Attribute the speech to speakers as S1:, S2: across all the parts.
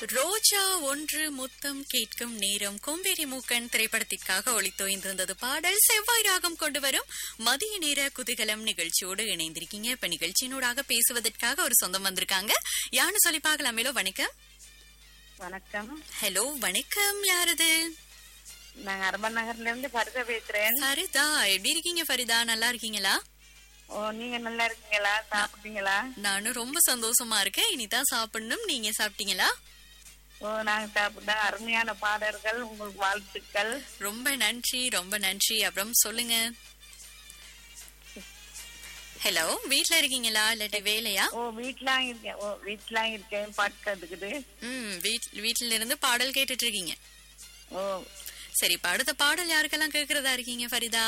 S1: ரோஜா ஒன்று முத்தம் கேட்கும் நேரம் கொம்பேரி மூக்கன் திரைப்படத்திற்காக ஒளித்தோய்ந்திருந்தது பாடல் செவ்வாய் ராகம் கொண்டு வரும் மதிய நேர குதூகலம் நிகழ்ச்சியோடு இணைந்திருக்கீங்க இப்ப நிகழ்ச்சியினூடாக பேசுவதற்காக ஒரு சொந்தம் வந்திருக்காங்க யான்னு சொல்லி பார்க்கலாமேலோ வணக்கம்
S2: வணக்கம்
S1: ஹலோ வணக்கம் யாரது
S2: நாங்க அரபன் நகர்ல இருந்து பரிதா பேசுறேன்
S1: ஃபரிதா எப்படி இருக்கீங்க ஃபரிதா நல்லா இருக்கீங்களா
S2: ஓ நீங்க நல்லா இருக்கீங்களா சாப்பிட்டீங்களா
S1: நானும் ரொம்ப சந்தோஷமா இருக்கேன் இனிதான் சாப்பிடணும் நீங்க சாப்பிட்டீங்களா
S2: ஓ நாங்க சாப்பிட்டோம் அருமையான பாடல்கள் உங்களுக்கு வாழ்த்துக்கள்
S1: ரொம்ப நன்றி ரொம்ப நன்றி அப்புறம் சொல்லுங்க ஹலோ வீட்ல இருக்கீங்களா இல்லாட்டி வேலையா
S2: ஓ வீட்டுலாம் இருக்கேன் ஓ வீட்டுலாம் இருக்கேன் பாட்டு கத்துக்குது
S1: ம் வீட் வீட்ல இருந்து பாடல் கேட்டுட்டு இருக்கீங்க
S2: ஓ
S1: சரி இப்ப அடுத்த பாடல் யாருக்கெல்லாம் கேக்குறதா இருக்கீங்க ஃபரிதா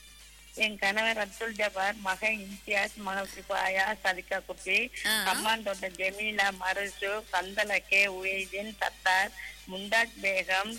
S2: என் கணவர் அப்துல் ஜபார் மகன் இம்தியாஸ் மகள் சிபாயா சதிகா குட்டி
S1: ஆ.
S2: அம்மான் தோட்ட ஜெமீலா மருசு கந்தல கே உயதின் சத்தார் முண்டாஜ் பேகம்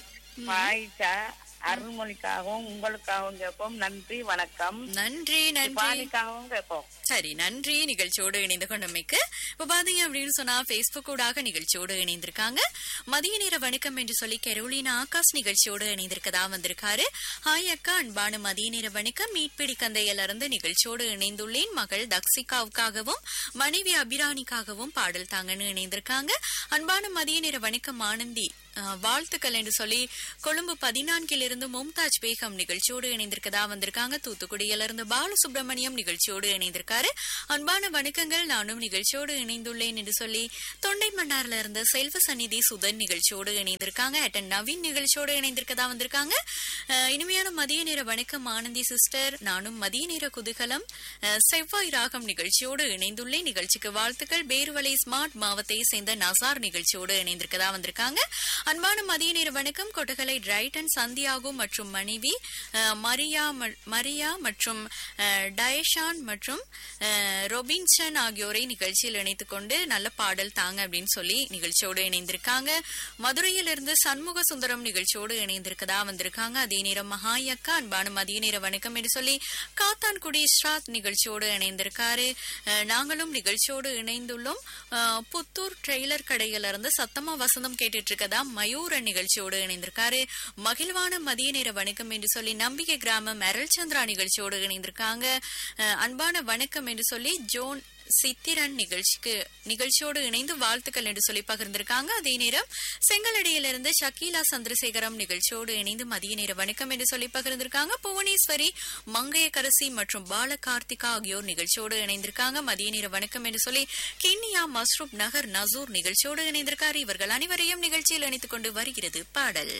S2: ஆயிஷா அருள்மொழிக்காகவும் உங்களுக்காகவும் கேட்போம் நன்றி வணக்கம்
S1: நன்றி நன்றி
S2: பாலிக்காகவும் கேட்போம்
S1: சரி நன்றி நிகழ்ச்சியோடு இணைந்து கொண்டமைக்கு இப்ப பாத்தீங்க அப்படின்னு சொன்னா பேஸ்புக் ஊடாக நிகழ்ச்சியோடு இணைந்திருக்காங்க மதிய நேர வணக்கம் என்று சொல்லி கெரோலினா ஆகாஷ் நிகழ்ச்சியோடு இணைந்திருக்கதா வந்திருக்காரு ஹாய் அக்கா அன்பான மதிய நேர வணக்கம் மீட்பிடி கந்தையில இருந்து நிகழ்ச்சியோடு இணைந்துள்ளேன் மகள் தக்ஷிகாவுக்காகவும் மனைவி அபிராணிக்காகவும் பாடல் தாங்கன்னு இணைந்திருக்காங்க அன்பான மதிய நேர வணக்கம் ஆனந்தி அஹ், வாழ்த்துக்கள் என்று சொல்லி கொழும்பு பதினான்கிலிருந்து மும்தாஜ் பேகம் நிகழ்ச்சியோடு இணைந்திருக்கதா வந்திருக்காங்க தூத்துக்குடியில இருந்து பாலசுப்ரமணியம் நிகழ்ச்சியோடு இணைந்திருக்காரு அன்பான வணக்கங்கள் நானும் நிகழ்ச்சியோடு இணைந்துள்ளேன் என்று சொல்லி தொண்டை மன்னார்ல இருந்து செல்வ சந்நிதி சுதன் நிகழ்ச்சியோடு இணைந்திருக்காங்க அட்டன் நவீன் நிகழ்ச்சியோடு இணைந்திருக்கதா வந்திருக்காங்க அஹ், இனிமையான மதிய நேர வணக்கம் ஆனந்தி சிஸ்டர் நானும் மதிய நேர குதூகலம் அஹ், செவ்வாய் ராகம் நிகழ்ச்சியோடு இணைந்துள்ளேன் நிகழ்ச்சிக்கு வாழ்த்துக்கள் பேருவலை ஸ்மார்ட் மாவத்தை சேர்ந்த நசார் நிகழ்ச்சியோடு இணைந்திருக்கதா வந்திருக்காங்க அன்பான மதிய நேர வணக்கம் கொட்டகலை டிரைட்டன் சந்தியாகு மற்றும் மனைவி அஹ், மரியா ம- மரியா மற்றும் அஹ், டயஷான் மற்றும் அஹ், ரொபின்சன் ஆகியோரை நிகழ்ச்சியில் இணைத்துக் கொண்டு நல்ல பாடல் தாங்க அப்படின்னு சொல்லி நிகழ்ச்சியோடு இணைந்திருக்காங்க மதுரையிலிருந்து சண்முக சுந்தரம் நிகழ்ச்சியோடு இணைந்திருக்கதா வந்திருக்காங்க அதே நேரம் மகாயக்கா அன்பான மதிய நேர வணக்கம் என்று சொல்லி காத்தான்குடி இஸ்ராத் நிகழ்ச்சியோடு இணைந்திருக்காரு அஹ், நாங்களும் நிகழ்ச்சியோடு இணைந்துள்ளோம் அஹ், புத்தூர் ட்ரெய்லர் கடையிலிருந்து சத்தமா வசந்தம் கேட்டுட்டு இருக்கதா மயூரன் நிகழ்ச்சியோடு இணைந்திருக்காரு மகிழ்வான மதிய நேர வணக்கம் என்று சொல்லி நம்பிக்கை கிராமம் அருள் சந்திரா நிகழ்ச்சியோடு இணைந்திருக்காங்க அஹ், அன்பான வணக்கம் என்று சொல்லி ஜோன் சித்திரன் நிகழ்ச்சிக்கு நிகழ்ச்சியோடு இணைந்து வாழ்த்துக்கள் என்று சொல்லி பகிர்ந்திருக்காங்க அதே நேரம் செங்கலடியிலிருந்து ஷக்கீலா சந்திரசேகரம் நிகழ்ச்சியோடு இணைந்து மதிய நேர வணக்கம் என்று சொல்லி பகிர்ந்திருக்காங்க புவனேஸ்வரி மங்கையக்கரசி மற்றும் பால கார்த்திகா ஆகியோர் நிகழ்ச்சியோடு இணைந்திருக்காங்க மதிய நேர வணக்கம் என்று சொல்லி கிண்ணியா மஸ்ரூப் நகர் நசூர் நிகழ்ச்சியோடு இணைந்திருக்காரு இவர்கள் அனைவரையும் நிகழ்ச்சியில் இணைத்துக் கொண்டு வருகிறது பாடல்